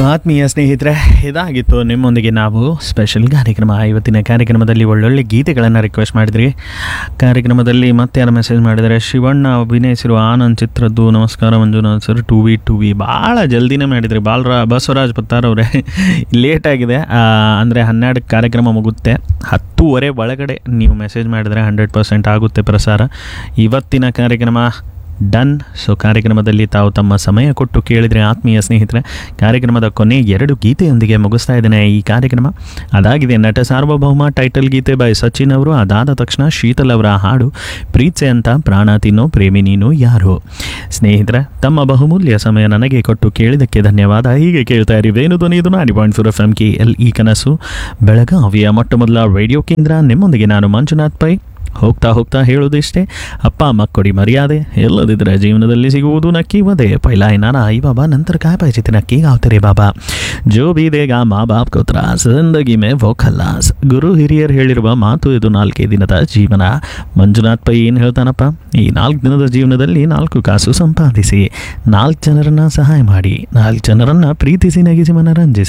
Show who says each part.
Speaker 1: ಆತ್ಮೀಯ ಸ್ನೇಹಿತರೆ ಇದಾಗಿತ್ತು ನಿಮ್ಮೊಂದಿಗೆ ನಾವು ಸ್ಪೆಷಲ್ ಕಾರ್ಯಕ್ರಮ ಇವತ್ತಿನ ಕಾರ್ಯಕ್ರಮದಲ್ಲಿ ಒಳ್ಳೊಳ್ಳೆ ಗೀತೆಗಳನ್ನು ರಿಕ್ವೆಸ್ಟ್ ಮಾಡಿದ್ರಿ ಕಾರ್ಯಕ್ರಮದಲ್ಲಿ ಮತ್ತೆ ಯಾರು ಮೆಸೇಜ್ ಮಾಡಿದರೆ ಶಿವಣ್ಣ ಅಭಿನಯಿಸಿರುವ ಆನಂದ್ ಚಿತ್ರದ್ದು ನಮಸ್ಕಾರ ಮಂಜುನಾಥ್ ಸರ್ ಟು ವಿ ಟು ವಿ ಭಾಳ ಜಲ್ದಿನೇ ಮಾಡಿದ್ರಿ ಬಾಲರ ಬಸವರಾಜ್ ಪತ್ತಾರ್ ಅವರೇ ಲೇಟ್ ಆಗಿದೆ ಅಂದರೆ ಹನ್ನೆರಡು ಕಾರ್ಯಕ್ರಮ ಮುಗುತ್ತೆ ಹತ್ತೂವರೆ ಒಳಗಡೆ ನೀವು ಮೆಸೇಜ್ ಮಾಡಿದರೆ ಹಂಡ್ರೆಡ್ ಪರ್ಸೆಂಟ್ ಆಗುತ್ತೆ ಪ್ರಸಾರ ಇವತ್ತಿನ ಕಾರ್ಯಕ್ರಮ ಡನ್ ಸೊ ಕಾರ್ಯಕ್ರಮದಲ್ಲಿ ತಾವು ತಮ್ಮ ಸಮಯ ಕೊಟ್ಟು ಕೇಳಿದರೆ ಆತ್ಮೀಯ ಸ್ನೇಹಿತರೆ ಕಾರ್ಯಕ್ರಮದ ಕೊನೆ ಎರಡು ಗೀತೆಯೊಂದಿಗೆ ಮುಗಿಸ್ತಾ ಇದ್ದೇನೆ ಈ ಕಾರ್ಯಕ್ರಮ ಅದಾಗಿದೆ ನಟ ಸಾರ್ವಭೌಮ ಟೈಟಲ್ ಗೀತೆ ಬೈ ಸಚಿನ್ ಅವರು ಅದಾದ ತಕ್ಷಣ ಶೀತಲ್ ಅವರ ಹಾಡು ಪ್ರೀತ್ಸೆ ಅಂತ ಪ್ರಾಣ ತಿನ್ನೋ ಪ್ರೇಮಿ ನೀನು ಯಾರು ಸ್ನೇಹಿತರೆ ತಮ್ಮ ಬಹುಮೂಲ್ಯ ಸಮಯ ನನಗೆ ಕೊಟ್ಟು ಕೇಳಿದ್ದಕ್ಕೆ ಧನ್ಯವಾದ ಹೀಗೆ ಕೇಳ್ತಾ ಇರಿ ವೇಣು ಧ್ವನಿ ಇದು ನಾಡಿ point four F M K L E ಕನಸು ಬೆಳಗಾವಿಯ ಮೊಟ್ಟ ಮೊದಲ ರೇಡಿಯೋ ಕೇಂದ್ರ ನಿಮ್ಮೊಂದಿಗೆ ನಾನು ಮಂಜುನಾಥ್ ಪೈ ಹೋಗ್ತಾ ಹೋಗ್ತಾ ಹೇಳೋದಿಷ್ಟೇ ಅಪ್ಪ ಅಮ್ಮ ಕೊಡಿ ಮರ್ಯಾದೆ ಎಲ್ಲದಿದ್ರೆ ಜೀವನದಲ್ಲಿ ಸಿಗುವುದು ನಕ್ಕಿ ವದೆ ಪೈಲಾ ಏನಾರ ಐ ಬಾಬಾ ನಂತರ काय पाहिजे ते नक्की गावते रे बाबा जो भी देगा ಮಾ ಬಾಪ್ को ತ್ರಾಸ್ ಜಿಂದಗಿ ಮೇ ವೋ ಖಲ್ಲಾಸ್ ಗುರು ಹಿರಿಯರು ಹೇಳಿರುವ ಮಾತು ಇದು ನಾಲ್ಕೇ ದಿನದ ಜೀವನ ಮಂಜುನಾಥ್ ಪೈ ಏನು ಹೇಳ್ತಾನಪ್ಪ ಈ ನಾಲ್ಕು ದಿನದ ಜೀವನದಲ್ಲಿ ನಾಲ್ಕು ಕಾಸು ಸಂಪಾದಿಸಿ ನಾಲ್ಕು ಜನರನ್ನ ಸಹಾಯ ಮಾಡಿ ನಾಲ್ಕು ಜನರನ್ನ ಪ್ರೀತಿಸಿ ನಗಿಸಿ ಮನರಂಜಿಸಿ